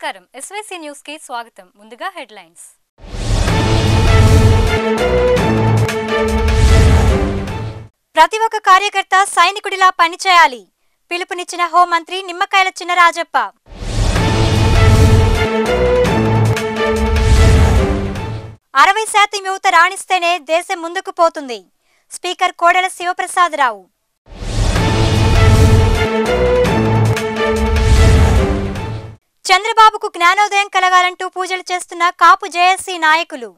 నమస్కారం SYC news కి స్వాగతం ముందుగా హెడ్లైన్స్ ప్రతి ఒక్క కార్యకర్త సైనికుడిలా పనిచేయాలి పిలుపునిచ్చిన హోంమంత్రి నిమ్మకాయల చిన్నరాజప్ప అరవై శాతం యువత రాణిస్తేనే దేశం ముందుకు పోతుంది స్పీకర్ కోడెల శివప్రసాదరావు చంద్రబాబుకు జ్ఞానోదయం కలగాలంటూ పూజలు చేస్తున్న కాపు జేఎస్సీ నాయకులు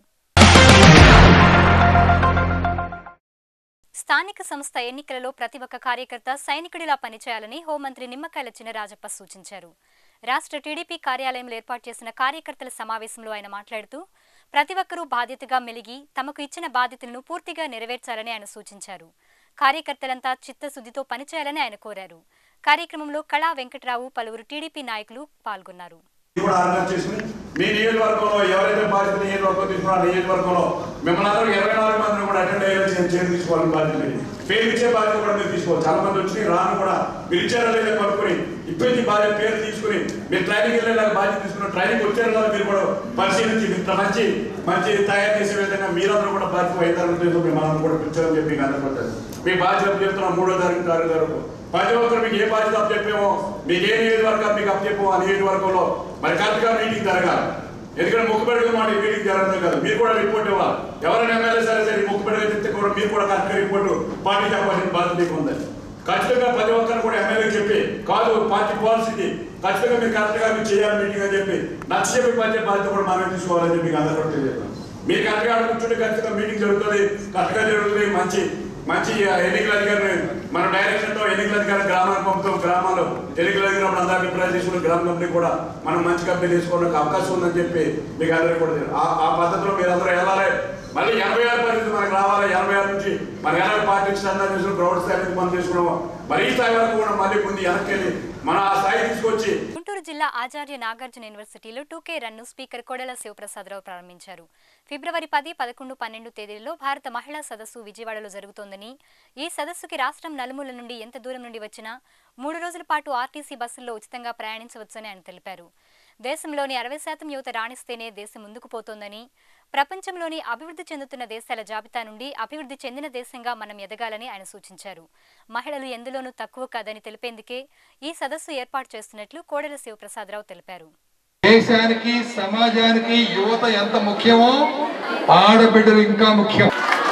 స్థానిక సంస్థ ఎన్నికలలో ప్రతి ఒక్క కార్యకర్త సైనికుడిలా పనిచేయాలని హోంమంత్రి నిమ్మకాయల చినరాజప్ప సూచించారు రాష్ట్ర టీడీపీ కార్యాలయంలో ఏర్పాటు చేసిన కార్యకర్తల సమావేశంలో ఆయన మాట్లాడుతూ ప్రతి ఒక్కరూ బాధ్యతగా మెలిగి తమకు ఇచ్చిన బాధ్యతలను పూర్తిగా నెరవేర్చాలని ఆయన సూచించారు కార్యకర్తలంతా చిత్తశుద్ధితో పనిచేయాలని ఆయన కోరారు కార్యక్రమంలో కళా వెంకట్రావు పలువురు టీడీపీ నాయకులు పాల్గొన్నారు ఇది కూడా ఆర్గనైజ్ చేసుకుని మీ నియోజకవర్గంలో ఎవరైతే బాధ్యత నియోజకవర్గం తీసుకున్నారో ఆ నియోజకవర్గంలో మిమ్మల్ని అందరూ ఇరవై నాలుగు మందిని కూడా అటెండ్ అయ్యేలా చేసి చేసి తీసుకోవాలని బాధ్యత మీది. పేరు ఇచ్చే బాధ్యత కూడా మీరు తీసుకోవాలి చాలా మంది వచ్చి రాను కూడా మీరు ఇచ్చారా లేదా కనుక్కొని ఇప్పటి బాధ్యత పేరు తీసుకుని మీరు ట్రైనింగ్ వెళ్ళేలా బాధ్యత తీసుకుని ట్రైనింగ్ వచ్చారా లేదా మీరు కూడా పరిశీలించి ఇంత మంచి మంచి తయారు చేసే విధంగా మీరందరూ కూడా బాధ్యత అవుతారని మిమ్మల్ని కూడా పిలిచారని చెప్పి మీకు అందరిపోతారు మీ బాధ్యత చెప్తున్నాం మూడో తారీఖు తారీఖు వరకు ప్రతి ఒక్కరు మీకు ఏ బాధ్యత అప్పచెప్పేమో మీకు ఏ నియోజకవర్గం మీకు అప్పచెప్పమో ఆ నియోజకవర్గంలో మరి కరెక్ట్గా మీటింగ్ జరగాలి ఎందుకంటే ముక్కుపెడుగు మాట ఈ మీటింగ్ జరగదు కదా మీరు కూడా రిపోర్ట్ ఇవ్వాలి ఎవరైనా ఎమ్మెల్యే సరే సరే ముక్కుపెడుగు చెప్తే కూడా మీరు కూడా కరెక్ట్గా రిపోర్ట్ పార్టీ చెప్పాల్సిన బాధ్యత మీకు ఉంది ఖచ్చితంగా ప్రతి ఒక్కరు కూడా ఎమ్మెల్యే చెప్పి కాదు పార్టీ పాలసీకి ఖచ్చితంగా మీరు కరెక్ట్గా మీరు చేయాలి మీటింగ్ అని చెప్పి నచ్చ చెప్పి పంచే బాధ్యత కూడా మనమే తీసుకోవాలని చెప్పి మీకు అందరూ కూడా తెలియజేస్తాం మీరు కరెక్ట్గా ఆడ కూర్చుంటే ఖచ్చితంగా మీటింగ్ జరుగుతుంది కరెక్ట్గా జరుగుతుంది మంచి మంచి ఎన్నికల అధికారిని మన డైరెక్షన్ తో ఎన్నికల అధికారి గ్రామానికి పంపుతాం గ్రామాల్లో ఎన్నికల అధికారి అందరూ అభిప్రాయం తీసుకుని గ్రామ కంపెనీ కూడా మనం మంచి కంపెనీ తీసుకోవడానికి అవకాశం ఉందని చెప్పి మీకు అందరికీ కూడా తెలుసు. ఆ ఆ పద్ధతిలో మీరు అందరూ వెళ్ళాలి మళ్ళీ ఎనభై ఆరు పరిస్థితి మనకు రావాలి ఎనభై ఆరు నుంచి మన ఎనభై పార్టీ స్టాండర్డ్ తీసుకుని గ్రౌండ్ స్థాయి నుంచి మనం తీసుకున్నాము మరి ఈ స్థాయి వరకు కూడా మళ్ళీ ముందు వెనక్కి వెళ్ళి మన ఆ స్థాయి తీసుకొచ్చి గుంటూరు జిల్లా ఆచార్య నాగార్జున యూనివర్సిటీలో two K run speaker Kodela Sivaprasadarao ప్రారంభించారు ఫిబ్రవరి పది పదకొండు పన్నెండు తేదీల్లో భారత మహిళా సదస్సు విజయవాడలో జరుగుతోందని ఈ సదస్సుకి రాష్ట్రం నలుమూల నుండి ఎంత దూరం నుండి వచ్చినా మూడు రోజుల పాటు ఆర్టీసీ బస్సుల్లో ఉచితంగా ప్రయాణించవచ్చని ఆయన తెలిపారు దేశంలోని అరవై శాతం యువత రాణిస్తేనే దేశం ముందుకు పోతోందని ప్రపంచంలోని అభివృద్ధి చెందుతున్న దేశాల జాబితా నుండి అభివృద్ధి చెందిన దేశంగా మనం ఎదగాలని ఆయన సూచించారు మహిళలు ఎందులోనూ తక్కువ కాదని తెలిపేందుకే ఈ సదస్సు ఏర్పాటు చేస్తున్నట్లు కోడెల శివప్రసాదరావు తెలిపారు దేశానికి సమాజానికి యువత ఎంత ముఖ్యమో ఆడబిడ్డలు ఇంకా ముఖ్యం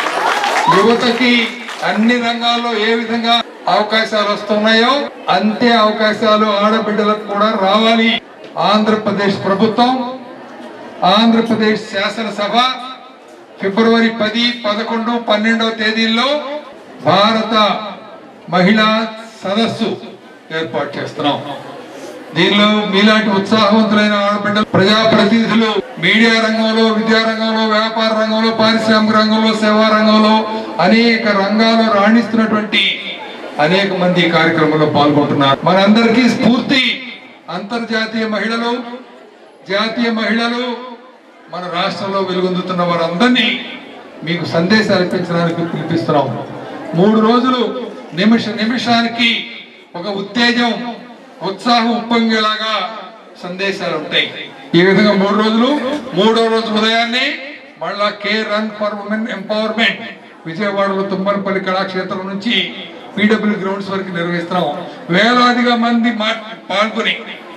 యువతకి అన్ని రంగాల్లో ఏ విధంగా అవకాశాలు వస్తున్నాయో అంతే అవకాశాలు ఆడబిడ్డలకు కూడా రావాలి ఆంధ్రప్రదేశ్ ప్రభుత్వం ఆంధ్రప్రదేశ్ శాసనసభ ఫిబ్రవరి పది పదకొండు పన్నెండవ తేదీల్లో భారత మహిళా సదస్సు ఏర్పాటు చేస్తున్నాం దీనిలో మీలాంటి ఉత్సాహవంతులైన ఆడబిడ్డలు ప్రజాప్రతినిధులు మీడియా రంగంలో విద్యా రంగంలో వ్యాపార రంగంలో పారిశ్రామిక రంగంలో సేవా రంగంలో అనేక రంగాల్లో రాణిస్తున్నటువంటి అనేక మంది ఈ కార్యక్రమంలో పాల్గొంటున్నారు మనందరికీ స్ఫూర్తి అంతర్జాతీయ మహిళలు జాతీయ మహిళలు మన రాష్ట్రంలో వెలుగొందుతున్న వారందరినీ మీకు సందేశాలు ఇప్పించడానికి పిలిపిస్తున్నాం మూడు రోజులు నిమిష నిమిషానికి ఒక ఉత్తేజం ఉత్సాహం ఉప్పొంగేలాగా సందేశాలు ఉంటాయి ఈ విధంగా మూడు రోజులు మూడో రోజు ఉదయాన్నే మళ్ళా K run for women empowerment విజయవాడలో తుమ్మలపల్లి కళాక్షేత్రం నుంచి పీడబ్ల్యూ గ్రౌండ్స్ వరకు నిర్వహిస్తున్నాం వేలాదిగా మంది మా- పాల్గొని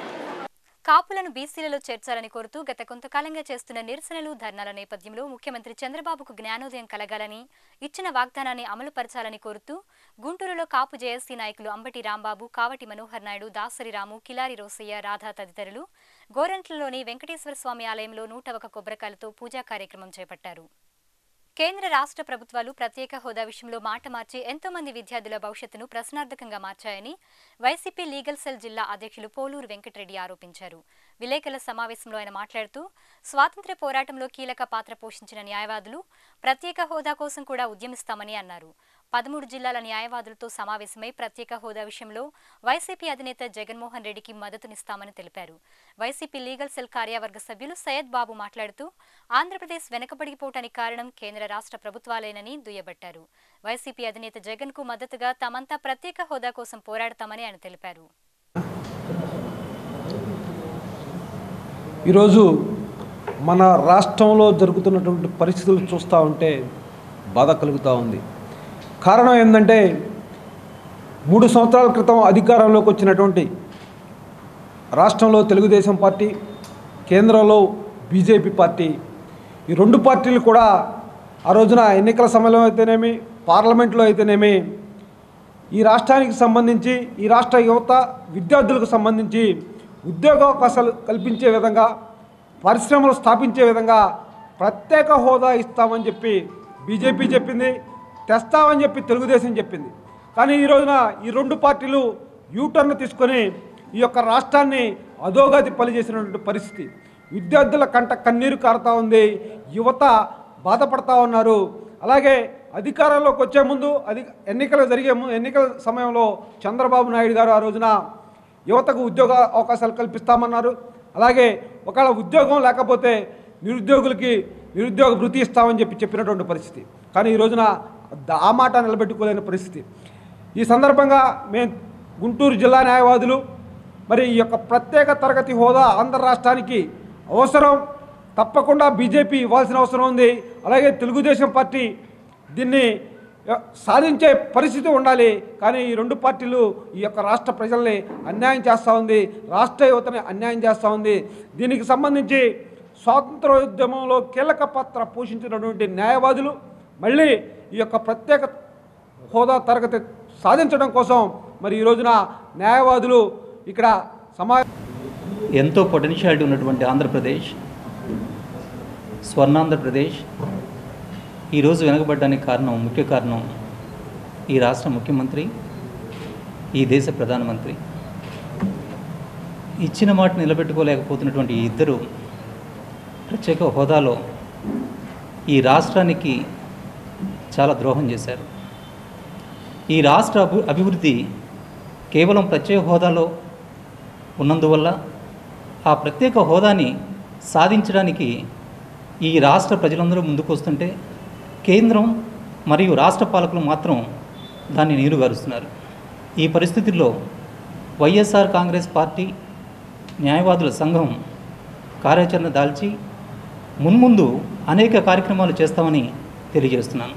కాపులను బీసీలలో చేర్చాలని కోరుతూ గత కొంతకాలంగా చేస్తున్న నిరసనలు ధర్నాల నేపథ్యంలో ముఖ్యమంత్రి చంద్రబాబుకు జ్ఞానోదయం కలగాలని ఇచ్చిన వాగ్దానాన్ని అమలు పరచాలని కోరుతూ గుంటూరులో కాపు జేఎస్సీ నాయకులు అంబటి రాంబాబు కావటి మనోహర్ నాయుడు దాసరి రాము కిలారి రోసయ్య రాధా తదితరులు గోరంట్లలోని వెంకటేశ్వర స్వామి ఆలయంలో నూట ఒక కొబ్బరికాయలతో పూజా కార్యక్రమం చేపట్టారు కేంద్ర రాష్ట్ర ప్రభుత్వాలు ప్రత్యేక హోదా విషయంలో మాట మార్చి ఎంతో మంది విద్యార్థుల భవిష్యత్తును ప్రశ్నార్థకంగా మార్చాయని వైసీపీ లీగల్ సెల్ జిల్లా అధ్యక్షులు పోలూరు వెంకటరెడ్డి ఆరోపించారు విలేకరుల సమావేశంలో ఆయన మాట్లాడుతూ స్వాతంత్ర్య పోరాటంలో కీలక పాత్ర పోషించిన న్యాయవాదులు ప్రత్యేక హోదా కోసం కూడా ఉద్యమిస్తామని అన్నారు పదమూడు జిల్లాల న్యాయవాదులతో సమావేశమై ప్రత్యేక హోదా విషయంలో వైసీపీ అధినేత జగన్మోహన్ రెడ్డికి మద్దతునిస్తామని తెలిపారు వైసీపీ లీగల్ సెల్ కార్యవర్గ సభ్యులు సయ్యద్ బాబు మాట్లాడుతూ ఆంధ్రప్రదేశ్ వెనకబడిపోవటానికి కారణం కేంద్ర రాష్ట్ర ప్రభుత్వాలేనని దుయ్యబట్టారు వైసీపీ అధినేత జగన్ కు మద్దతుగా తామంతా ప్రత్యేక హోదా కోసం పోరాడతామని ఆయన తెలిపారు ఈరోజు మన రాష్ట్రంలో జరుగుతున్నటువంటి పరిస్థితులు చూస్తూ ఉంటే బాధ కలుగుతూ ఉంది కారణం ఏంటంటే మూడు సంవత్సరాల క్రితం అధికారంలోకి వచ్చినటువంటి రాష్ట్రంలో తెలుగుదేశం పార్టీ కేంద్రంలో బీజేపీ పార్టీ ఈ రెండు పార్టీలు కూడా ఆ రోజున ఎన్నికల సమయంలో అయితేనేమి పార్లమెంట్లో అయితేనేమి ఈ రాష్ట్రానికి సంబంధించి ఈ రాష్ట్ర యువత విద్యార్థులకు సంబంధించి ఉద్యోగావకాశాలు కల్పించే విధంగా పరిశ్రమలు స్థాపించే విధంగా ప్రత్యేక హోదా ఇస్తామని చెప్పి బీజేపీ చెప్పింది తెస్తామని చెప్పి తెలుగుదేశం చెప్పింది కానీ ఈ రోజున ఈ రెండు పార్టీలు యూటర్న్ తీసుకొని ఈ యొక్క రాష్ట్రాన్ని అధోగతి పని చేసినటువంటి పరిస్థితి విద్యార్థుల కంట కన్నీరు కారుతా ఉంది యువత బాధపడతా ఉన్నారు అలాగే అధికారంలోకి వచ్చే ముందు అది ఎన్నికలు జరిగే ముందు ఎన్నికల సమయంలో చంద్రబాబు నాయుడు గారు ఆ రోజున యువతకు ఉద్యోగ అవకాశాలు కల్పిస్తామన్నారు అలాగే ఒకవేళ ఉద్యోగం లేకపోతే నిరుద్యోగులకి నిరుద్యోగ వృత్తి ఇస్తామని చెప్పి చెప్పినటువంటి పరిస్థితి కానీ ఈ రోజున ద- ఆ మాట నిలబెట్టుకోలేని పరిస్థితి ఈ సందర్భంగా మేము గుంటూరు జిల్లా న్యాయవాదులు మరి ఈ యొక్క ప్రత్యేక తరగతి హోదా ఆంధ్ర రాష్ట్రానికి అవసరం తప్పకుండా బీజేపీ ఇవ్వాల్సిన అవసరం ఉంది అలాగే తెలుగుదేశం పార్టీ దీన్ని ఆ, సాధించే పరిస్థితి ఉండాలి కానీ ఈ రెండు పార్టీలు ఈ యొక్క రాష్ట్ర ప్రజల్ని అన్యాయం చేస్తూ ఉంది రాష్ట్ర యువతని అన్యాయం చేస్తూ ఉంది దీనికి సంబంధించి స్వాతంత్రోద్యమంలో కీలక పాత్ర పోషించినటువంటి న్యాయవాదులు మళ్ళీ ఈ యొక్క ప్రత్యేక హోదా తరగతి సాధించడం కోసం మరి ఈ రోజున న్యాయవాదులు ఇక్కడ సమా ఎంతో పొటెన్షియాలిటీ ఉన్నటువంటి ఆంధ్రప్రదేశ్ స్వర్ణాంధ్రప్రదేశ్ ఈరోజు వెనకబడ్డానికి కారణం ముఖ్య కారణం ఈ రాష్ట్ర ముఖ్యమంత్రి ఈ దేశ ప్రధానమంత్రి ఇచ్చిన మాట నిలబెట్టుకోలేకపోతున్నటువంటి ఈ ఇద్దరు ప్రత్యేక హోదాలో ఈ రాష్ట్రానికి చాలా ద్రోహం చేశారు ఈ రాష్ట్ర అభి అభివృద్ధి కేవలం ప్రత్యేక హోదాలో ఉన్నందువల్ల ఆ ప్రత్యేక హోదాని సాధించడానికి ఈ రాష్ట్ర ప్రజలందరూ ముందుకు వస్తుంటే కేంద్రం మరియు రాష్ట్ర పాలకులు మాత్రం దాన్ని నీరుగారుస్తున్నారు ఈ పరిస్థితుల్లో వైఎస్ఆర్ కాంగ్రెస్ పార్టీ న్యాయవాదుల సంఘం కార్యాచరణ దాల్చి మున్ముందు అనేక కార్యక్రమాలు చేస్తామని తెలియజేస్తున్నాను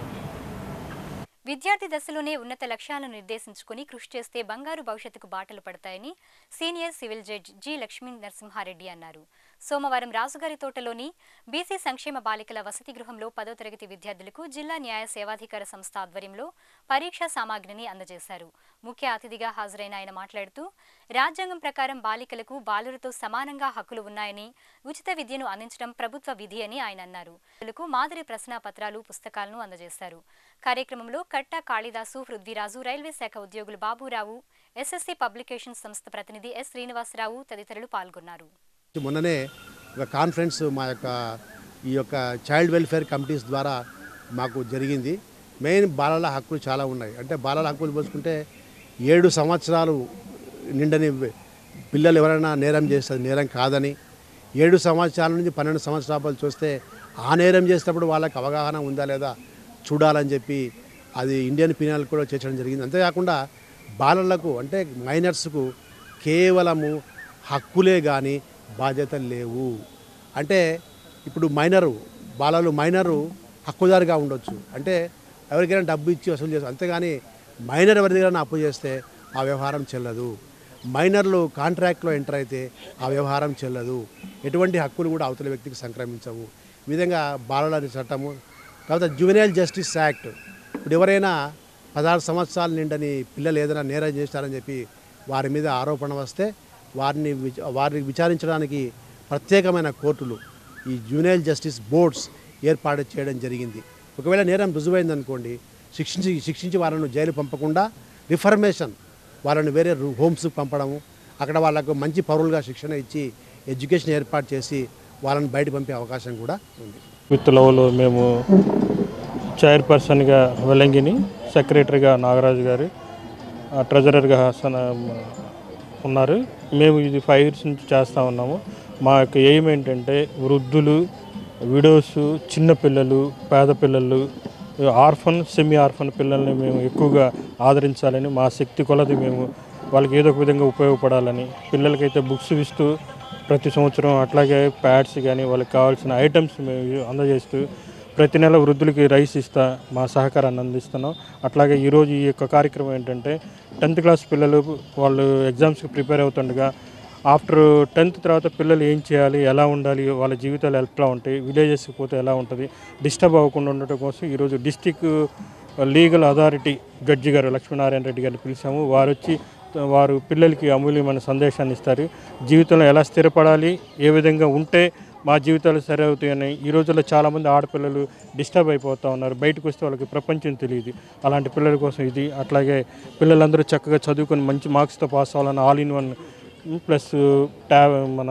విద్యార్థి దశలోనే ఉన్నత లక్ష్యాలను నిర్దేశించుకుని కృషి చేస్తే బంగారు భవిష్యత్తుకు బాటలు పడతాయని senior civil judge G Lakshmi Narasimha Reddy అన్నారు సోమవారం రాజుగారి తోటలోని బీసీ సంక్షేమ బాలికల వసతి గృహంలో పదో తరగతి విద్యార్థులకు జిల్లా న్యాయ సేవాధికార సంస్థ ఆధ్వర్యంలో పరీక్షా సామాగ్రిని అందజేశారు ముఖ్య అతిథిగా హాజరైన ఆయన మాట్లాడుతూ రాజ్యాంగం ప్రకారం బాలికలకు బాలులతో సమానంగా హక్కులు ఉన్నాయని ఉచిత విద్యను అందించడం ప్రభుత్వ విధి అని ఆయన అన్నారు పిల్లలకు మాదిరి ప్రశ్న పత్రాలు పుస్తకాలను అందజేశారు కార్యక్రమంలో కట్టా కాళిదాసు పృథ్వీరాజు రైల్వే శాఖ ఉద్యోగులు బాబురావు ఎస్ఎస్సి పబ్లికేషన్ సంస్థ ప్రతినిధి ఎస్ శ్రీనివాసరావు తదితరులు పాల్గొన్నారు మొన్ననే ఒక కాన్ఫరెన్స్ మా యొక్క ఈ యొక్క చైల్డ్ వెల్ఫేర్ కమిటీస్ ద్వారా మాకు జరిగింది మెయిన్ బాలల హక్కులు చాలా ఉన్నాయి అంటే బాలల హక్కులు పోల్చుకుంటే ఏడు సంవత్సరాలు నిండని పిల్లలు ఎవరైనా నేరం చేస్తే అది నేరం కాదని ఏడు సంవత్సరాల నుంచి పన్నెండు సంవత్సరాలు చూస్తే ఆ నేరం చేసేటప్పుడు వాళ్ళకి అవగాహన ఉందా లేదా చూడాలని చెప్పి అది ఇండియన్ పీనల్ కూడా చేర్చడం జరిగింది అంతేకాకుండా బాలలకు అంటే మైనర్స్కు కేవలము హక్కులే కానీ బాధ్యతలు లేవు అంటే ఇప్పుడు మైనరు బాలలు మైనరు హక్కుదారుగా ఉండొచ్చు అంటే ఎవరికైనా డబ్బు ఇచ్చి వసూలు చేస్తారు అంతేగాని మైనర్ ఎవరి దగ్గర అప్పు చేస్తే ఆ వ్యవహారం చెల్లదు మైనర్లు కాంట్రాక్ట్లో ఎంటర్ అయితే ఆ వ్యవహారం చెల్లదు ఎటువంటి హక్కులు కూడా అవతల వ్యక్తికి సంక్రమించవు ఈ విధంగా బాలల చట్టము కాకపోతే జువెనైల్ జస్టిస్ యాక్ట్ ఇప్పుడు ఎవరైనా పదహారు సంవత్సరాలు నిండని పిల్లలు ఏదైనా నేరం చేస్తారని చెప్పి వారి మీద ఆరోపణ వస్తే వారిని విచ- వారిని విచారించడానికి ప్రత్యేకమైన కోర్టులు ఈ జూనియర్ జస్టిస్ బోర్డ్స్ ఏర్పాటు చేయడం జరిగింది ఒకవేళ నేరం రుజువైందనుకోండి శిక్షించి శిక్షించి వాళ్ళను జైలు పంపకుండా రిఫర్మేషన్ వాళ్ళని వేరే రు- హోమ్స్కి పంపడము అక్కడ వాళ్ళకు మంచి పౌరులుగా శిక్షణ ఇచ్చి ఎడ్యుకేషన్ ఏర్పాటు చేసి వాళ్ళని బయట పంపే అవకాశం కూడా ఉంది విత్ లవ్లో మేము చైర్పర్సన్గా వెలంగిని సెక్రటరీగా నాగరాజు గారు ఆ, ట్రెజరర్గా హసన్ ఆ, ఉన్నారు మేము ఇది ఫైవ్ ఇయర్స్ నుంచి చేస్తూ ఉన్నాము మా యొక్క ఎయిమ్ ఏంటంటే వృద్ధులు విడోస్ చిన్నపిల్లలు పేద పిల్లలు ఆర్ఫన్ సెమీ ఆర్ఫన్ పిల్లల్ని మేము ఎక్కువగా ఆదరించాలని మా శక్తి కొలది మేము వాళ్ళకి ఏదో ఒక విధంగా ఉపయోగపడాలని పిల్లలకైతే బుక్స్ ఇస్తూ ప్రతి సంవత్సరం అట్లాగే ప్యాడ్స్ కానీ వాళ్ళకి కావాల్సిన ఐటమ్స్ మేము అందజేస్తూ ప్రతి నెల వృద్ధులకి రైస్ ఇస్తా మా సహకారాన్ని అందిస్తున్నాం అట్లాగే ఈరోజు ఈ యొక్క కార్యక్రమం ఏంటంటే టెన్త్ క్లాస్ పిల్లలు వాళ్ళు ఎగ్జామ్స్కి ప్రిపేర్ అవుతుండగా ఆఫ్టర్ టెన్త్ తర్వాత పిల్లలు ఏం చేయాలి ఎలా ఉండాలి వాళ్ళ జీవితాలు ఎట్లా ఉంటాయి విలేజెస్కి పోతే ఎలా ఉంటుంది డిస్టర్బ్ అవ్వకుండా ఉండటం కోసం ఈరోజు డిస్టిక్ లీగల్ అథారిటీ జడ్జి గారు లక్ష్మీనారాయణ రెడ్డి గారిని పిలిచాము వారు వచ్చి వారు పిల్లలకి అమూల్యమైన సందేశాన్ని ఇస్తారు జీవితంలో ఎలా స్థిరపడాలి ఏ విధంగా ఉంటే మా జీవితాలు సరి అవుతాయని ఈ రోజుల్లో చాలామంది ఆడపిల్లలు డిస్టర్బ్ అయిపోతూ ఉన్నారు బయటకు వస్తే వాళ్ళకి ప్రపంచం తెలియదు అలాంటి పిల్లల కోసం ఇది అట్లాగే పిల్లలందరూ చక్కగా చదువుకొని మంచి మార్క్స్తో పాస్ అవ్వాలని all in one plus tab మన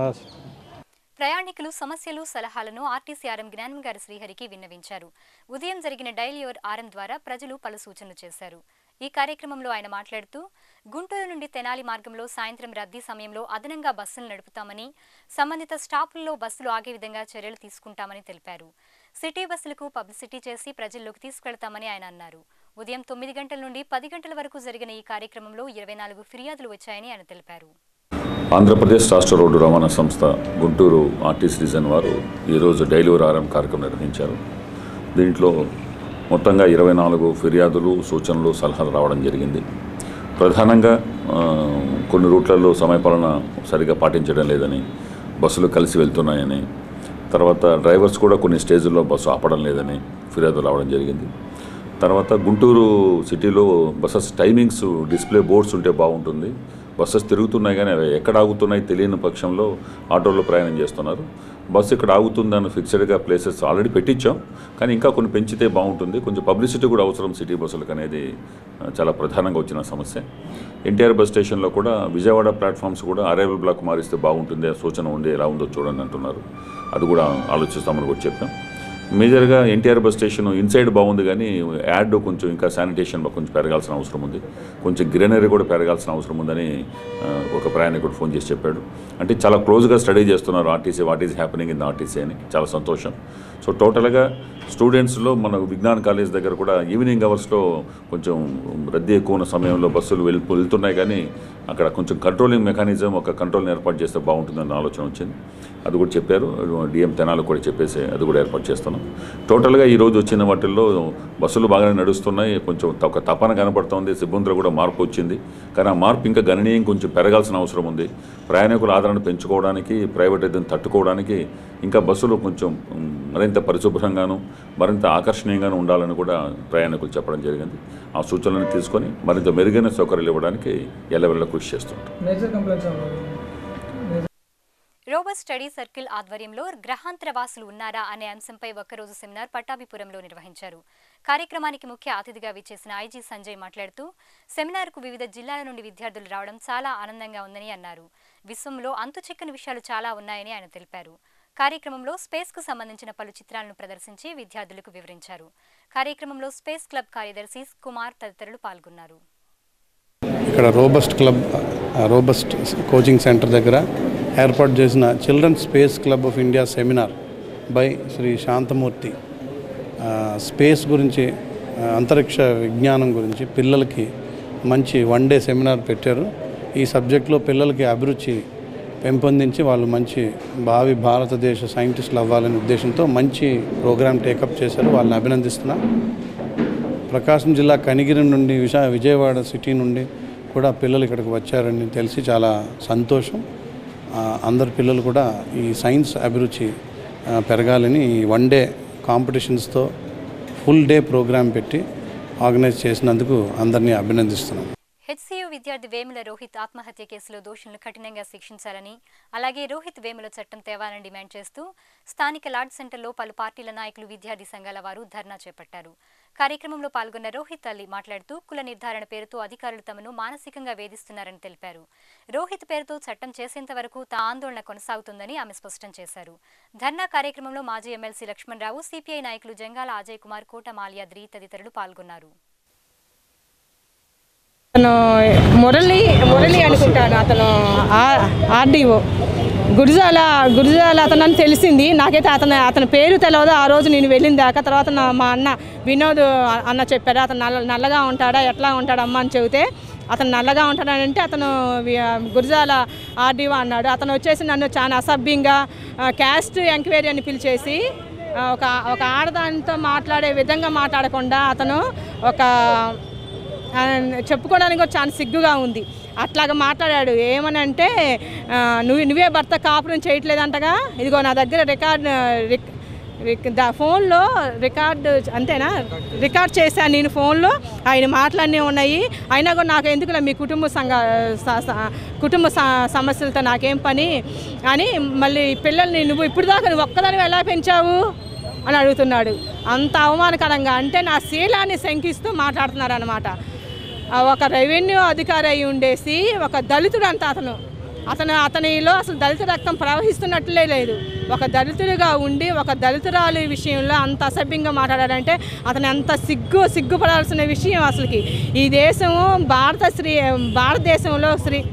ప్రయాణికులు సమస్యలు సలహాలను ఆర్టీసీ ఆర్ఎం జ్ఞానం గారి శ్రీహరికి విన్నవించారు ఉదయం జరిగిన డైలీ యువర్ ఆర్ఎం ద్వారా ప్రజలు పలు సూచనలు చేశారు ఈ కార్యక్రమంలో ఆయన మాట్లాడుతూ గుంటూరు నుండి తెనాలి మార్గంలో సాయంత్రం రద్దీ సమయంలో అదనంగా బస్సులు నడుపుతామని సంబంధిత స్టాపుల్లో బస్సులు ఆగే విధంగా చర్యలు తీసుకుంటామని తెలిపారు సిటీ బస్సులకు పబ్లిసిటీ చేసి ప్రజల్లోకి తీసుకెళ్తామని ఆయన అన్నారు ఉదయం తొమ్మిది గంటల నుండి పది గంటల వరకు జరిగిన ఈ కార్యక్రమంలో ఇరవై నాలుగు ఫిర్యాదులు వచ్చాయని ఆయన తెలిపారు ఆంధ్రప్రదేశ్ రాష్ట్ర రోడ్డు రవాణా సంస్థ గుంటూరు ఆర్టీసీ డిజైన్ వారు ఈరోజు డైలీ ఆర్ఎం కార్యక్రమం నిర్వహించారు దీంట్లో మొత్తంగా ఇరవై నాలుగు ఫిర్యాదులు సూచనలు సలహాలు రావడం జరిగింది ప్రధానంగా ఆ, కొన్ని రూట్లలో సమయపాలన సరిగా పాటించడం లేదని బస్సులు కలిసి వెళ్తున్నాయని తర్వాత డ్రైవర్స్ కూడా కొన్ని స్టేజ్ల్లో బస్సు ఆపడం లేదని ఫిర్యాదు రావడం జరిగింది తర్వాత గుంటూరు సిటీలో బస్సెస్ టైమింగ్స్ డిస్ప్లే బోర్డ్స్ ఉంటే బాగుంటుంది బస్సెస్ తిరుగుతున్నాయి కానీ అవి ఎక్కడ ఆగుతున్నాయి తెలియని పక్షంలో ఆటోలో ప్రయాణం చేస్తున్నారు బస్సు ఇక్కడ ఆగుతుందని ఫిక్స్డ్గా ప్లేసెస్ ఆల్రెడీ పెట్టించాం కానీ ఇంకా కొన్ని పెంచితే బాగుంటుంది కొంచెం పబ్లిసిటీ కూడా అవసరం సిటీ బస్సులకు అనేది ఆ, చాలా ప్రధానంగా వచ్చిన సమస్య ఎన్టీఆర్ బస్ స్టేషన్లో కూడా విజయవాడ ప్లాట్ఫామ్స్ కూడా అరైవల్ బ్లాక్ మారిస్తే బాగుంటుంది ఆ సూచన ఉంది ఎలా ఉందో చూడండి అంటున్నారు అది కూడా ఆలోచిస్తామని కూడా చెప్పాం మేజర్గా ఎన్టీఆర్ బస్ స్టేషన్ ఇన్సైడ్ బాగుంది కానీ యాడ్ కొంచెం ఇంకా శానిటేషన్ కొంచెం పెరగాల్సిన అవసరం ఉంది కొంచెం గ్రీనరీ కూడా పెరగాల్సిన అవసరం ఉందని ఆ, ఒక ప్రయాణికుడు ఫోన్ చేసి చెప్పాడు అంటే చాలా క్లోజ్గా స్టడీ చేస్తున్నారు RTC what is happening in RTC అని చాలా సంతోషం సో టోటల్గా స్టూడెంట్స్లో మన విజ్ఞాన్ కాలేజ్ దగ్గర కూడా ఈవినింగ్ అవర్స్లో కొంచెం రద్దీ ఎక్కువ ఉన్న సమయంలో బస్సులు వెళ్ వెళ్తున్నాయి కానీ అక్కడ కొంచెం కంట్రోలింగ్ మెకానిజం ఒక కంట్రోల్ని ఏర్పాటు చేస్తే బాగుంటుందన్న ఆలోచన వచ్చింది అది కూడా చెప్పారు డిఎం తెనాలు కూడా చెప్పేసి అది కూడా ఏర్పాటు చేస్తున్నాం టోటల్గా ఈ రోజు వచ్చిన వాటిల్లో బస్సులు బాగానే నడుస్తున్నాయి కొంచెం ఒక తపన కనపడుతోంది సిబ్బందిలో కూడా మార్పు వచ్చింది కానీ ఆ మార్పు ఇంకా గణనీయం కొంచెం పెరగాల్సిన అవసరం ఉంది ప్రయాణికుల ఆదరణ పెంచుకోవడానికి ప్రైవేట్ అయితే తట్టుకోవడానికి ఇంకా బస్సులు కొంచెం ఉమ్, మరింత పరిశుభ్రంగాను మరింత ఆకర్షణీయంగాను ఉండాలని కూడా ప్రయాణికులు చెప్పడం జరిగింది ఆ సూచనలను తీసుకొని మరింత మెరుగైన సౌకర్యాలు ఇవ్వడానికి ఎల్లవెల్ల కృషి చేస్తుంటాం మేజర్ కంప్లైంట్స్ అవ్వాలి రోబర్ స్టడీ సర్కిల్ ఆధ్వర్యంలో గ్రహాంతర వాసులు ఉన్నారా అనే అంశంపై ఒక్కరోజు సెమినార్ పట్టాభిపురంలో నిర్వహించారు కార్యక్రమానికి ముఖ్య అతిథిగా విచ్చేసిన ఐజీ సంజయ్ మాట్లాడుతూ సెమినార్కు వివిధ జిల్లాల నుండి విద్యార్థులు రావడం చాలా ఆనందంగా ఉందని అన్నారు విశ్వంలో అంతు చిక్కని విషయాలు చాలా ఉన్నాయని ఆయన తెలిపారు కార్యక్రమంలో స్పేస్కు సంబంధించిన పలు చిత్రాలను ప్రదర్శించి విద్యార్థులకు వివరించారు కార్యక్రమంలో స్పేస్ క్లబ్ కార్యదర్శి కుమార్ తదితరులు పాల్గొన్నారు ఇక్కడ రోబస్ట్ క్లబ్ ఆ, రోబస్ట్ కోచింగ్ సెంటర్ దగ్గర ఏర్పాటు చేసిన children space club of India seminar by Shri Shantamurthy ఆ, స్పేస్ గురించి ఆ, అంతరిక్ష విజ్ఞానం గురించి పిల్లలకి మంచి వన్ డే సెమినార్ పెట్టారు ఈ సబ్జెక్ట్లో పిల్లలకి అభిరుచి పెంపొందించి వాళ్ళు మంచి భావి భారతదేశ సైంటిస్టులు అవ్వాలనే ఉద్దేశంతో మంచి ప్రోగ్రామ్ టేకప్ చేశారు వాళ్ళని అభినందిస్తున్నా ప్రకాశం జిల్లా కనిగిరి నుండి విశా విజయవాడ సిటీ నుండి కూడా పిల్లలు ఇక్కడికి వచ్చారని తెలిసి చాలా సంతోషం ఆ, అందరు పిల్లలు కూడా ఈ సైన్స్ అభిరుచి ఆ, పెరగాలని ఈ వన్ డే కాంపిటీషన్స్తో ఫుల్ డే ప్రోగ్రాం పెట్టి ఆర్గనైజ్ చేసినందుకు అందరినీ అభినందిస్తున్నాను హెచ్సియు విద్యార్థి వేముల రోహిత్ ఆత్మహత్య కేసులో దోషులను కఠినంగా శిక్షించాలని అలాగే రోహిత్ వేముల చట్టం తేవాలని డిమాండ్ చేస్తూ స్థానిక లార్డ్ సెంటర్లో పలు పార్టీల నాయకులు విద్యార్థి సంఘాల వారు ధర్నా చేపట్టారు కార్యక్రమంలో పాల్గొన్న రోహిత్ అల్లి మాట్లాడుతూ కుల నిర్ధారణ పేరుతో అధికారులు తమను మానసికంగా వేధిస్తున్నారని తెలిపారు రోహిత్ పేరుతో చట్టం చేసేంత వరకు తా ఆందోళన కొనసాగుతుందని ఆమె స్పష్టం చేశారు ధర్నా కార్యక్రమంలో మాజీ ఎమ్మెల్సీ లక్ష్మణరావు సిపిఐ నాయకులు జంగాల అజయ్ కుమార్ కోట మాల్యాద్రి తదితరులు పాల్గొన్నారు అతను మురళి మురళి అనుకుంటాను అతను ఆర్డీఓ గురిజాల గురిజాల అతను అని తెలిసింది నాకైతే అతను అతని పేరు తెలియదు ఆ రోజు నేను వెళ్ళిన దాకా తర్వాత నా మా అన్న వినోద్ అన్న చెప్పారు అతను నల్ల నల్లగా ఉంటాడా ఎట్లా ఉంటాడా అమ్మ అని చెబితే అతను నల్లగా ఉంటాడంటే అతను వి- గురజాల ఆర్డీఓ అన్నాడు అతను వచ్చేసి నన్ను చాలా అసభ్యంగా ఆ, క్యాస్ట్ ఎంక్వైరీ అని పిలిచేసి ఆ, ఒక ఒక ఆడదానితో మాట్లాడే విధంగా మాట్లాడకుండా అతను ఒక ఆ, చెప్పుకోవడానికి కూడా చాలా సిగ్గుగా ఉంది అట్లాగా మాట్లాడాడు ఏమనంటే ఆ, నువ్వు నువ్వే భర్త కాపురం చేయట్లేదంటగా ఇదిగో నా దగ్గర రికార్డ్ రిక్- రిక్- దా ఫోన్లో రికార్డు అంతేనా రికార్డ్ చేశాను నేను ఫోన్లో ఆయన మాటలన్నీ ఉన్నాయి అయినా కూడా నాకు ఎందుకులే మీ కుటుంబ సంఘ స- స- కుటుంబ స- సమస్యలతో నాకేం పని అని మళ్ళీ పిల్లల్ని నువ్వు ఇప్పుడు దాకా నువ్వు ఒక్కదానివి ఎలా పెంచావు అని అడుగుతున్నాడు అంత అవమానకరంగా అంటే నా శీలాన్ని శంకిస్తూ మాట్లాడుతున్నారు అనమాట ఒక రెవెన్యూ అధికారి అయి ఉండేసి ఒక దళితుడు అంత అతను అతను అతనిలో అసలు దళిత రక్తం ప్రవహిస్తున్నట్లే లేదు ఒక దళితుడిగా ఉండి ఒక దళితురాలి విషయంలో అంత అసభ్యంగా మాట్లాడాడంటే అతను ఎంత సిగ్గు సిగ్గుపడాల్సిన విషయం అసలుకి ఈ దేశము భారత శ్రీ భారతదేశంలో శ్రీ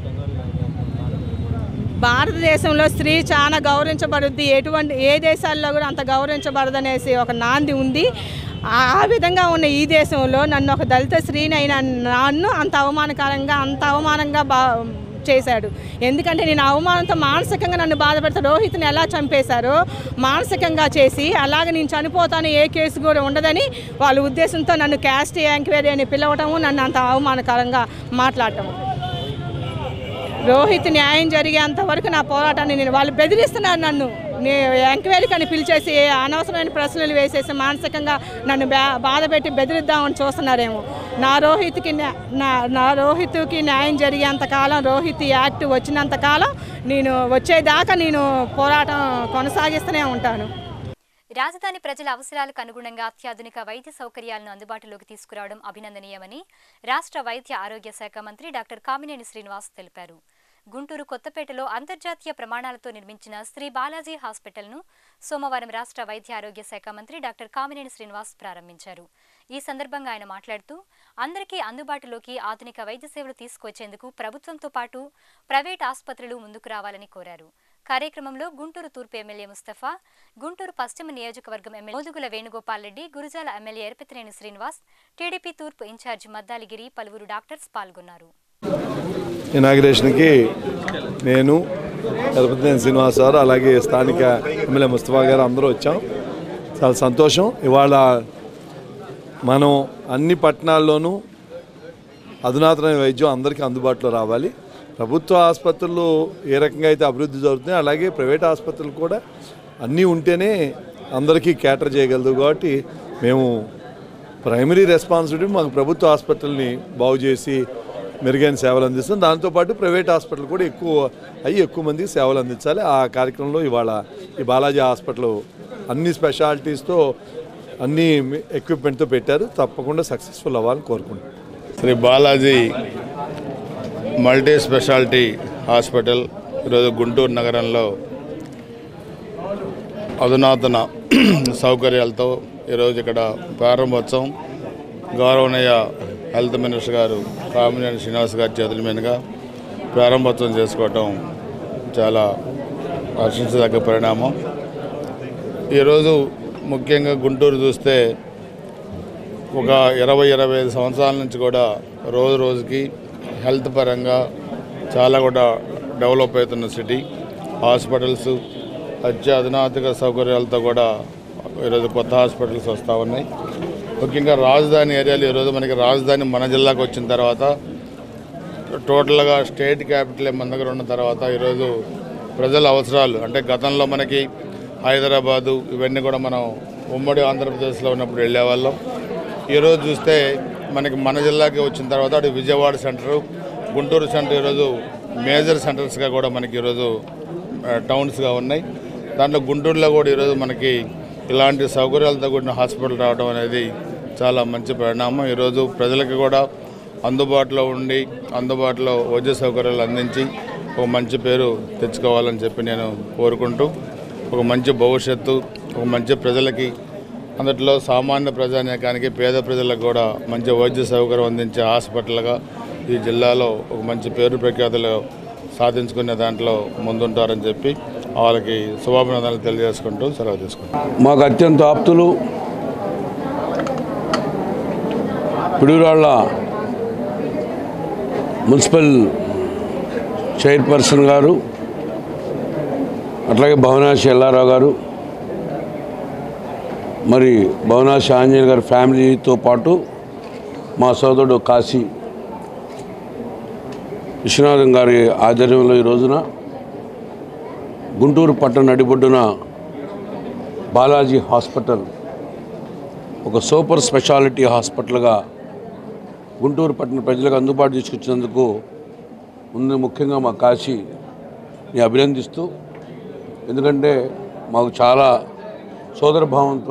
భారతదేశంలో స్త్రీ చాలా గౌరవించబడుద్ది ఎటువంటి ఏ దేశాల్లో కూడా అంత గౌరవించబడదు అనేసి ఒక నాంది ఉంది ఆ ఆ విధంగా ఉన్న ఈ దేశంలో నన్ను ఒక దళిత స్త్రీనైన నన్ను అంత అవమానకరంగా అంత అవమానంగా బా చేశాడు ఎందుకంటే నేను అవమానంతో మానసికంగా నన్ను బాధపెడతా రోహిత్ని ఎలా చంపేశారో మానసికంగా చేసి అలాగే నేను చనిపోతాను ఏ కేసు కూడా ఉండదని వాళ్ళ ఉద్దేశంతో నన్ను క్యాస్ట్ ఎంక్వైరీ అని పిలవటము నన్ను అంత అవమానకరంగా మాట్లాడటము రోహిత్ న్యాయం జరిగేంత వరకు నా పోరాటాన్ని నేను వాళ్ళు బెదిరిస్తున్నారు నన్ను నే ఎంక్వైరీకి అని పిలిచేసి అనవసరమైన ప్రశ్నలు వేసేసి మానసికంగా నన్ను బా బాధ పెట్టి బెదిరిద్దామని చూస్తున్నారేమో నా రోహిత్కి న్యా- నా నా రోహిత్కి న్యాయం జరిగేంత కాలం రోహిత్ యాక్ట్ వచ్చినంత కాలం నేను వచ్చేదాకా నేను పోరాటం కొనసాగిస్తూనే ఉంటాను రాజధాని ప్రజల అవసరాలకు అనుగుణంగా అత్యాధునిక వైద్య సౌకర్యాలను అందుబాటులోకి తీసుకురావడం అభినందనీయమని రాష్ట్ర వైద్య ఆరోగ్య శాఖ మంత్రి డాక్టర్ కామినేని శ్రీనివాస్ తెలిపారు గుంటూరు కొత్తపేటలో అంతర్జాతీయ ప్రమాణాలతో నిర్మించిన శ్రీ బాలాజీ హాస్పిటల్ను సోమవారం రాష్ట్ర వైద్య ఆరోగ్య శాఖ మంత్రి డాక్టర్ కామినేని శ్రీనివాస్ ప్రారంభించారు ఈ సందర్భంగా ఆయన మాట్లాడుతూ అందరికీ అందుబాటులోకి ఆధునిక వైద్య సేవలు తీసుకొచ్చేందుకు ప్రభుత్వంతో పాటు ప్రైవేట్ ఆసుపత్రులు ముందుకు రావాలని కోరారు కార్యక్రమంలో గుంటూరు తూర్పు ఎమ్మెల్యే ముస్తఫా గుంటూరు పశ్చిమ నియోజకవర్గం MLA Modugula Venugopal Reddy Gurajala MLA Yarapathineni Srinivas TDP తూర్పు ఇన్ఛార్జి మద్దాలిగిరి పలువురు డాక్టర్స్ పాల్గొన్నారు ఇనాగ్రేషన్కి నేను ఎలపతినేని శ్రీనివాస్ గారు అలాగే స్థానిక ఎమ్మెల్యే ముస్తఫా గారు అందరూ వచ్చాం చాలా సంతోషం ఇవాళ మనం అన్ని పట్టణాల్లోనూ అధునాతన వైద్యం అందరికీ అందుబాటులో రావాలి ప్రభుత్వ ఆసుపత్రులు ఏ రకంగా అయితే అభివృద్ధి జరుగుతున్నాయి అలాగే ప్రైవేట్ ఆసుపత్రులు కూడా అన్నీ ఉంటేనే అందరికీ క్యాటర్ చేయగలదు కాబట్టి మేము ప్రైమరీ రెస్పాన్సిబిలిటీ మాకు ప్రభుత్వ ఆసుపత్రుల్ని బాగు చేసి మెరుగైన సేవలు అందిస్తాం దాంతోపాటు ప్రైవేట్ హాస్పిటల్ కూడా ఎక్కువ అయ్యి ఎక్కువ మందికి సేవలు అందించాలి ఆ కార్యక్రమంలో ఇవాళ ఈ బాలాజీ హాస్పిటల్ అన్ని స్పెషాలిటీస్తో అన్ని ఎక్విప్మెంట్తో పెట్టారు తప్పకుండా సక్సెస్ఫుల్ అవ్వాలని కోరుకుంటున్నాం Shri Balaji multi speciality hospital ఈరోజు గుంటూరు నగరంలో అధునాతన సౌకర్యాలతో ఈరోజు ఇక్కడ ప్రారంభోత్సవం గౌరవనీయ హెల్త్ మినిస్టర్ గారు కామినేని శ్రీనివాస్ గారి చేతుల మీదుగా ప్రారంభోత్సవం చేసుకోవటం చాలా హర్షించదగ్గ పరిణామం ఈరోజు ముఖ్యంగా గుంటూరు చూస్తే ఒక ఇరవై ఇరవై ఐదు సంవత్సరాల నుంచి కూడా రోజు రోజుకి హెల్త్ పరంగా చాలా కూడా డెవలప్ అవుతున్న సిటీ హాస్పిటల్స్ అత్యాధునాతిక సౌకర్యాలతో కూడా ఈరోజు కొత్త హాస్పిటల్స్ వస్తూ ఉన్నాయి ముఖ్యంగా రాజధాని ఏరియాలో ఈరోజు మనకి రాజధాని మన జిల్లాకు వచ్చిన తర్వాత టోటల్గా స్టేట్ క్యాపిటల్ మన దగ్గర ఉన్న తర్వాత ఈరోజు ప్రజల అవసరాలు అంటే గతంలో మనకి హైదరాబాదు ఇవన్నీ కూడా మనం ఉమ్మడి ఆంధ్రప్రదేశ్లో ఉన్నప్పుడు వెళ్ళేవాళ్ళం ఈరోజు చూస్తే మనకి మన జిల్లాకి వచ్చిన తర్వాత అటు విజయవాడ సెంటరు గుంటూరు సెంటర్ ఈరోజు మేజర్ సెంటర్స్గా కూడా మనకి ఈరోజు ఆ, టౌన్స్గా ఉన్నాయి దాంట్లో గుంటూరులో కూడా ఈరోజు మనకి ఇలాంటి సౌకర్యాలతో కూడిన హాస్పిటల్ రావడం అనేది చాలా మంచి పరిణామం ఈరోజు ప్రజలకు కూడా అందుబాటులో ఉండి అందుబాటులో వైద్య సౌకర్యాలు అందించి ఒక మంచి పేరు తెచ్చుకోవాలని చెప్పి నేను కోరుకుంటూ ఒక మంచి భవిష్యత్తు ఒక మంచి ప్రజలకి అందులో సామాన్య ప్రజానీకానికి పేద ప్రజలకు కూడా మంచి వైద్య సౌకర్యం అందించే హాస్పిటల్గా ఈ జిల్లాలో ఒక మంచి పేరు ప్రఖ్యాతులు సాధించుకునే దాంట్లో ముందుంటారని చెప్పి వాళ్ళకి శుభాభినందనలు తెలియజేసుకుంటూ సెలవు తీసుకుంటాం మాకు అత్యంత ఆప్తులు పిడుగురాళ్ళ మున్సిపల్ చైర్పర్సన్ గారు అట్లాగే భవనాశి ఎల్లారావు గారు మరి భవనాశి ఆంజనేయ గారి ఫ్యామిలీతో పాటు మా సోదరుడు కాశీ విశ్వనాథం గారి ఆధ్వర్యంలో ఈ రోజున గుంటూరు పట్టణ నడిబొడ్డున బాలాజీ హాస్పిటల్ ఒక సూపర్ స్పెషాలిటీ హాస్పిటల్గా గుంటూరు పట్టణ ప్రజలకు అందుబాటు తీసుకొచ్చినందుకు ముందు ముఖ్యంగా మా కాశీని అభినందిస్తూ ఎందుకంటే మాకు చాలా సోదరభావంతో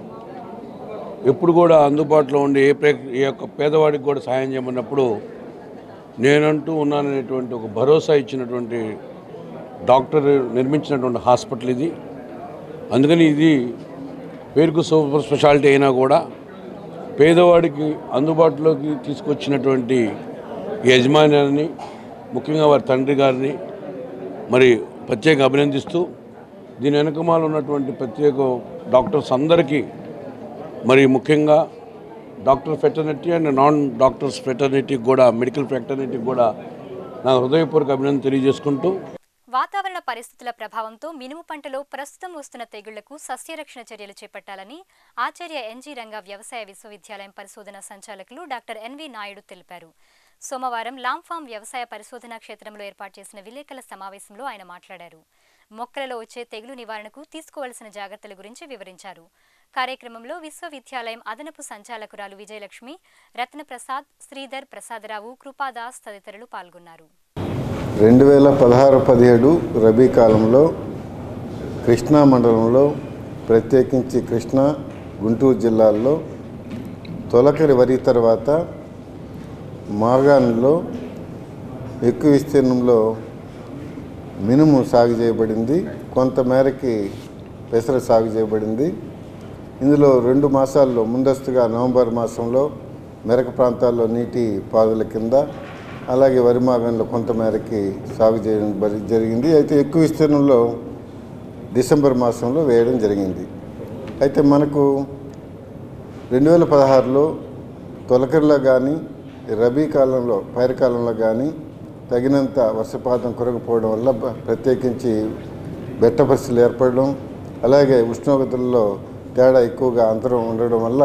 ఎప్పుడు కూడా అందుబాటులో ఉండే ఏ ప్రే ఏ యొక్క పేదవాడికి కూడా సహాయం చేయమన్నప్పుడు నేనంటూ ఉన్నాననేటువంటి ఒక భరోసా ఇచ్చినటువంటి డాక్టర్ నిర్మించినటువంటి హాస్పిటల్ ఇది అందుకని ఇది పేరుకు సూపర్ స్పెషాలిటీ అయినా కూడా పేదవాడికి అందుబాటులోకి తీసుకొచ్చినటువంటి ఈ యజమాని ముఖ్యంగా వారి తండ్రి గారిని మరి ప్రత్యేక అభినందిస్తూ దీని వెనకమాల ఉన్నటువంటి ప్రత్యేక డాక్టర్స్ అందరికీ మరి ముఖ్యంగా doctor fraternity and non doctors ఫెటర్నిటీకి కూడా మెడికల్ ఫెటర్నిటీకి కూడా నా హృదయపూర్వక అభినందన తెలియజేసుకుంటూ వాతావరణ పరిస్థితుల ప్రభావంతో మినుము పంటలో ప్రస్తుతం వస్తున్న తెగుళ్లకు సస్యరక్షణ చర్యలు చేపట్టాలని ఆచార్య ఎన్జీ రంగా వ్యవసాయ విశ్వవిద్యాలయం పరిశోధన సంచాలకులు డాక్టర్ ఎన్వి నాయుడు తెలిపారు సోమవారం లాంఫామ్ వ్యవసాయ పరిశోధనా క్షేత్రంలో ఏర్పాటు చేసిన విలేకరుల సమావేశంలో ఆయన మాట్లాడారు మొక్కలలో వచ్చే తెగులు నివారణకు తీసుకోవాల్సిన జాగ్రత్తల గురించి వివరించారు కార్యక్రమంలో విశ్వవిద్యాలయం అదనపు సంచాలకురాలు విజయలక్ష్మి రత్నప్రసాద్ శ్రీధర్ ప్రసాదరావు కృపాదాస్ తదితరులు పాల్గొన్నారు రెండు వేల పదహారు పదిహేడు రబీ కాలంలో కృష్ణా మండలంలో ప్రత్యేకించి కృష్ణా గుంటూరు జిల్లాల్లో తొలకరి వరి తర్వాత మాగాణిలో ఎక్కువ విస్తీర్ణంలో మినుము సాగు చేయబడింది కొంతమేరకి పెసర సాగు చేయబడింది ఇందులో రెండు మాసాల్లో ముందస్తుగా నవంబర్ మాసంలో మెరక ప్రాంతాల్లో నీటి పాదుల కింద అలాగే వరి మాగంలో కొంతమేరకి సాగు చేయడం బరి- జరిగింది అయితే ఎక్కువ విస్తీర్ణంలో డిసెంబర్ మాసంలో వేయడం జరిగింది అయితే మనకు రెండు వేల పదహారులో తొలకరిలో కానీ రబీ కాలంలో పైరకాలంలో కానీ తగినంత వర్షపాతం కురకపోవడం వల్ల బ- ప్రత్యేకించి బెట్ట పరిస్థితులు ఏర్పడడం అలాగే ఉష్ణోగ్రతల్లో తేడా ఎక్కువగా అంతరం ఉండడం వల్ల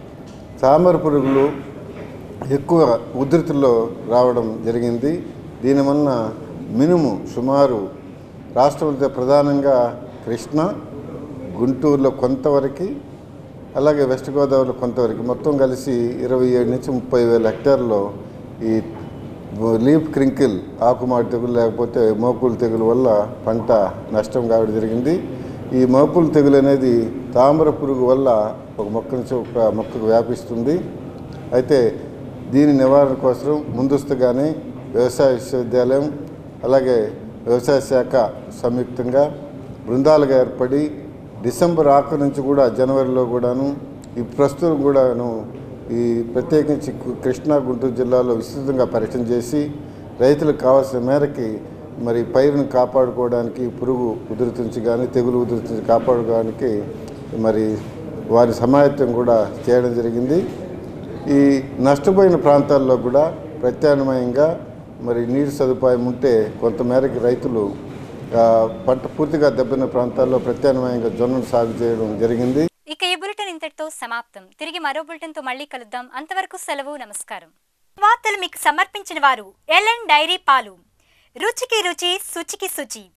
తామర పురుగులు ఎక్కువ ఉధృతిలో రావడం జరిగింది దీనివలన మినుము సుమారు రాష్ట్రంలో ప్రధానంగా కృష్ణా గుంటూరులో కొంతవరకు అలాగే వెస్ట్ గోదావరిలో కొంతవరకు మొత్తం కలిసి ఇరవై ఏడు నుంచి ముప్పై వేల హెక్టార్లో ఈ లీఫ్ క్రింకిల్ ఆకుమాడి తెగులు లేకపోతే మోకులు తెగులు వల్ల పంట నష్టం కావడం జరిగింది ఈ మోకులు తెగులు అనేది తామర పురుగు వల్ల ఒక మొక్క నుంచి ఒక మొక్కకు వ్యాపిస్తుంది అయితే దీని నివారణ కోసం ముందస్తుగానే వ్యవసాయ విశ్వవిద్యాలయం అలాగే వ్యవసాయ శాఖ సంయుక్తంగా బృందాలుగా ఏర్పడి డిసెంబర్ ఆఖరి నుంచి కూడా జనవరిలో కూడాను ఈ ప్రస్తుతం కూడాను ఈ ప్రత్యేకించి కు- కృష్ణా గుంటూరు జిల్లాలో విస్తృతంగా పర్యటన చేసి రైతులకు కావాల్సిన మేరకి మరి పైరును కాపాడుకోవడానికి పురుగు ఉధృతి నుంచి కానీ తెగులు ఉధృతి నుంచి కాపాడుకోవడానికి మరి వారి సమాయత్తం కూడా చేయడం జరిగింది ఈ నష్టపోయిన ప్రాంతాల్లో కూడా ప్రత్యామ్నాయంగా మరి నీటి సదుపాయం ఉంటే కొంతమేరకి రైతులు ఆ, పంట పూర్తిగా దెబ్బతిన్న ప్రాంతాల్లో ప్రత్యామ్నాయంగా జొన్నను సాగు చేయడం జరిగింది ఇక ఈ బులెటిన్ ఇంతటితో సమాప్తం తిరిగి మరో బులెటిన్ తో మళ్ళీ కలుద్దాం అంతవరకు సెలవు నమస్కారం వార్తలు మీకు సమర్పించిన వారు ఎల్ఎన్ డైరీ పాలు రుచికి రుచి శుచికి శుచి